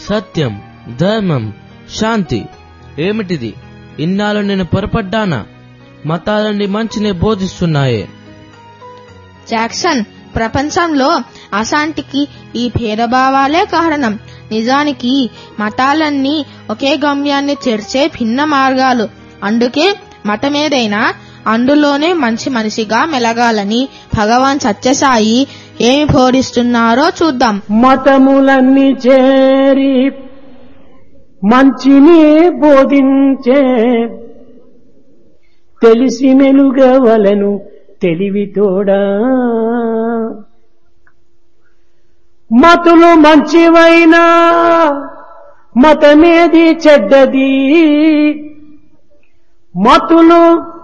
సత్యం ధర్మం శాంతి ఏమిటిది ఇన్నాళ్ళు నేను పొరపడ్డానా మతాలన్నీ మంచినే బోధిస్తున్నాయే జాక్సన్ ప్రపంచంలో అశాంతికి ఈ భేదభావాలే కారణం నిజానికి మతాలన్నీ ఒకే గమ్యాన్ని చేర్చే భిన్న మార్గాలు అందుకే మతమేదైనా అందులోనే మంచి మనిషిగా మెలగాలని భగవాన్ సత్యసాయి ఏమి బోధిస్తున్నారో చూద్దాం మతములన్నీ చేరి మంచిని బోధించే తెలిసి మెలుగవలను తెలివితోడా మతులు మంచివైనా మతమేది చెడ్డది మతులు